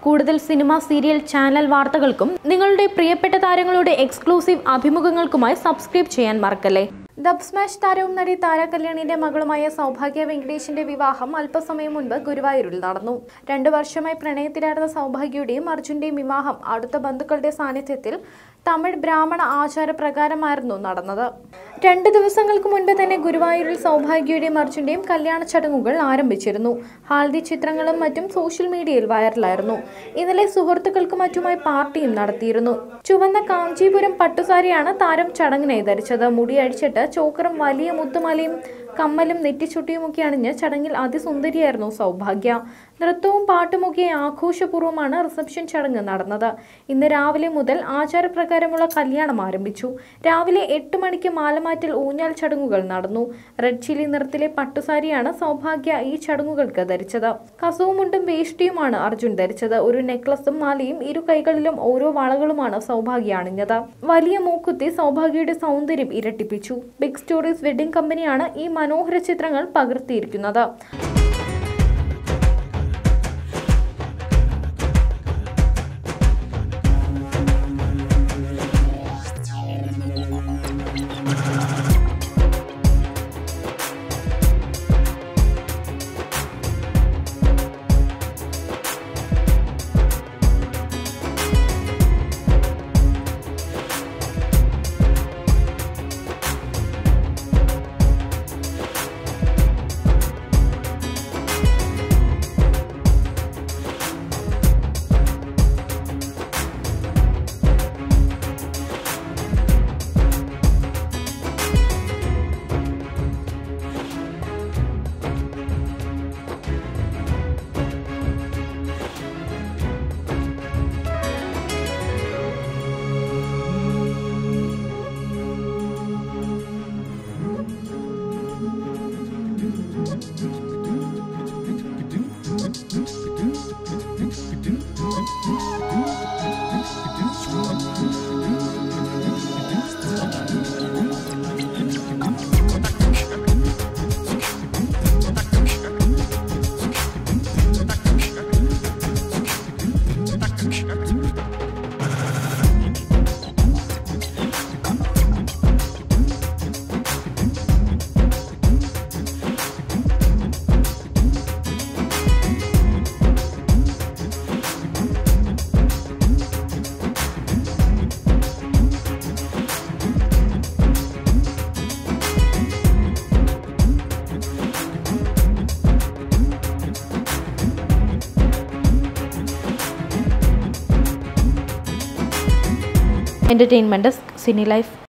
കൂടുതൽ cinema serial channel വാർത്തകൾക്കും നിങ്ങളുടെ പ്രിയപ്പെട്ട താരങ്ങളുടെ എക്സ്ക്ലൂസീവ് അഭിമുഖങ്ങൾക്കുമായി സബ്സ്ക്രൈബ് ചെയ്യാൻ മറക്കല്ലേ ഡബ് സ്മാഷ് താരവും നടി താര കല്യാണിന്റെ മകളുമായ സൗഭാഗ്യ വെങ്കടേഷിന്റെ വിവാഹം അല്പസമയം മുൻപ് ഗുരുവായൂരിൽ നടന്നു രണ്ടു വർഷമായി പ്രണയത്തിലായിരുന്ന സൗഭാഗ്യയുടെയും അർജുന്റെയും വിവാഹം അടുത്ത ബന്ധുക്കളുടെ സാന്നിധ്യത്തിൽ തമിഴ് ബ്രാഹ്മണ ആചാരപ്രകാരമായിരുന്നു നടന്നത് രണ്ട് ദിവസങ്ങൾക്ക് മുൻപ് തന്നെ ഗുരുവായൂരിൽ സൗഭാഗ്യയുടെയും അർജുന്റെയും കല്യാണ ചടങ്ങുകൾ ആരംഭിച്ചിരുന്നു ഹാൽദി ചിത്രങ്ങളും മറ്റും സോഷ്യൽ മീഡിയയിൽ വൈറലായിരുന്നു ഇന്നലെ സുഹൃത്തുക്കൾക്ക് മറ്റുമായി പാർട്ടിയും നടത്തിയിരുന്നു ചുവന്ന കാഞ്ചീപുരം പട്ടുസാരിയാണ് താരം ചടങ്ങിനായി ധരിച്ചത് മുടി അഴിച്ചിട്ട് ചോക്കറും വലിയ മുത്തുമാലയും കമ്മലും നെറ്റിച്ചുട്ടിയുമൊക്കെ അണിഞ്ഞ് ചടങ്ങിൽ അതിസുന്ദരിയായിരുന്നു സൗഭാഗ്യ നൃത്തവും പാട്ടുമൊക്കെ ആഘോഷപൂർവ്വമാണ് റിസപ്ഷൻ ചടങ്ങ് നടന്നത് ഇന്ന് രാവിലെ മുതൽ ആചാരപ്രകാരമുള്ള കല്യാണം ആരംഭിച്ചു രാവിലെ എട്ട് മണിക്ക് മാലമാറ്റൽ ഊഞ്ഞാൽ ചടങ്ങുകൾ നടന്നു റെഡ് ചില്ലി നിറത്തിലെ പട്ടുസാരിയാണ് സൗഭാഗ്യ ഈ ചടങ്ങുകൾക്ക് ധരിച്ചത് കസവുമുണ്ടും വേഷ്ടിയുമാണ് അർജുൻ ധരിച്ചത് ഒരു നെക്ലസും മാലയും ഇരു കൈകളിലും ഓരോ വളകളുമാണ് സൗഭാഗ്യ അണിഞ്ഞത് വലിയ മൂക്കുത്തി സൗഭാഗ്യയുടെ സൗന്ദര്യം ഇരട്ടിപ്പിച്ചു ബിഗ് സ്റ്റോറീസ് വെഡിംഗ് കമ്പനിയാണ് ഈ മനോഹര ചിത്രങ്ങൾ പകർത്തിയിരിക്കുന്നത് എന്റർടൈൻമെന്റ് സിനി ലൈഫ്